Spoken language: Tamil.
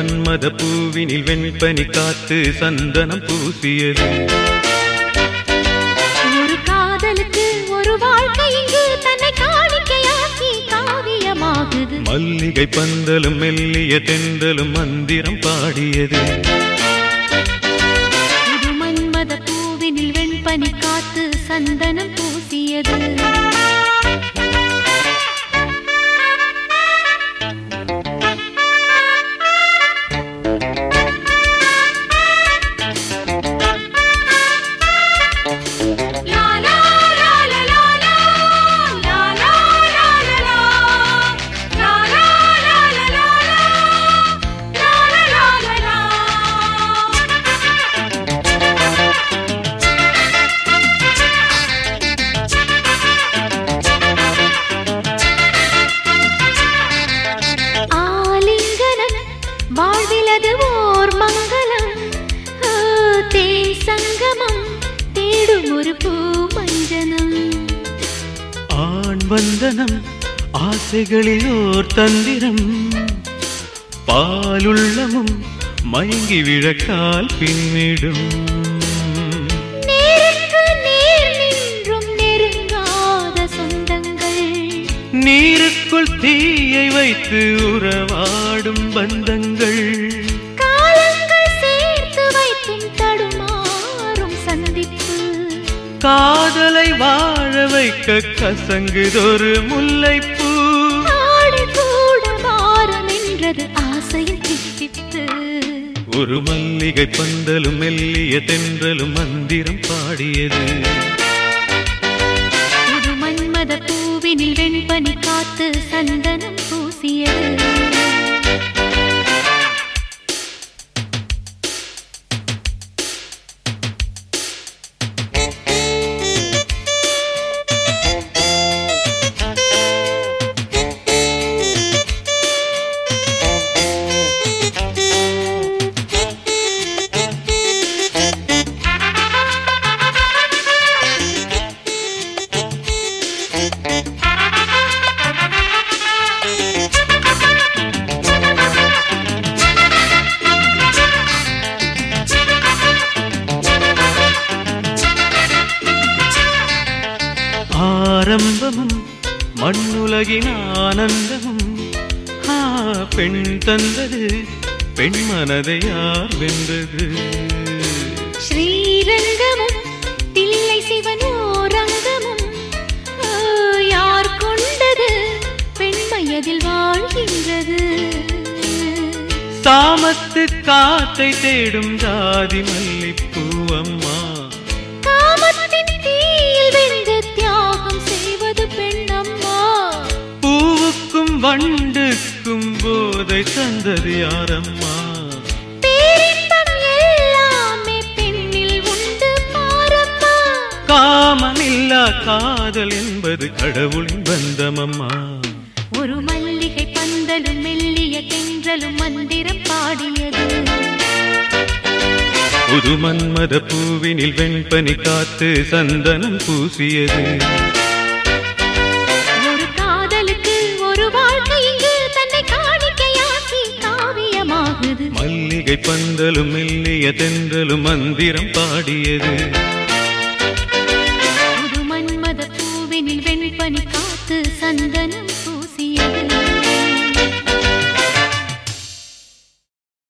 மன்மத பூவினில் வெண்பனி காத்து சந்தனம் பூசியது ஒரு காதலுக்கு ஒரு வாழ்க்கை இங்கு தன்னை காணிக்கையாக்கி காவியமாகுது மல்லிகை பந்தலும் மெல்லிய தென்றலும் மந்திரம் பாடியது புது மன்மத பூவினில் வெண்பனி காத்து சந்தனம் பூசியது ஆலிங்கனம் வாழ்விலது ஓர் மங்களம் ஓ, தேன் சங்கமம் தேடும் ஒரு பூ மஞ்சனம் ஆண் வந்தனம் ஆசைகளில் ஓர் தந்திரம் பாலுள்ளமும் மயங்கி விழக்கால் பின்னிடும் நேருக்கு நேர் நின்றும் நெருங்காத சொந்தங்கள் நீருக்குள் தீயை வைத்து உறவாடும் பந்தங்கள் காலங்கள் சேர்த்து வைத்தும் தடுமாறும் சந்திப்பு காதலை வாழ வைக்க கசங்குதொரு முல்லைப்பூ ஆடு கூட மாறும் என்றது ஆசையின் தித்திப்பு ஒரு மல்லிகை பந்தலும் மெல்லிய தென்றலும் மந்திரம் பாடியது புது மன்மத பூவினில் வெண்பனி காத்து சந்தனம் பூசியது ஆரம்பமும் மண்ணுலகின் ஆனந்தமும் ஆ, பெண் தந்தது பெண் மனதை யார் வென்றது ஸ்ரீரங்கமும் தில்லை சிவனோரங்கமும் ஓ, யார் கொண்டது பெண்மையதில் வாழ்கின்றது சாமத்து காத்தை தேடும் ஜாதி மல்லிப்பூவம்மா காமத்தின் தீயில் வென்று தியாகம் செய்வது பெண்ணம்மா பூவுக்கும் வண்டுக்கும் போதை தந்தது யாரம்மா பேரின்பம் எல்லாமே பெண்ணில் உண்டு பாரம்மா காமமில்லா காதல் என்பது கடவுளின் பந்தமம்மா ஒரு மல்லிகை பந்தலும் மெல்லிய தென்றலும் மந்திரம் பாடியது புது மன்மத பூவினில் வெண்பனி காத்து சந்தனம் பூசியது ஒரு காதலுக்கு ஒரு வாழ்க்கை இங்கு தன்னை காணிக்கையாக்கி காவியமாகுது மல்லிகை பந்தலும் மெல்லிய தென்றலும் மந்திரம் பாடியது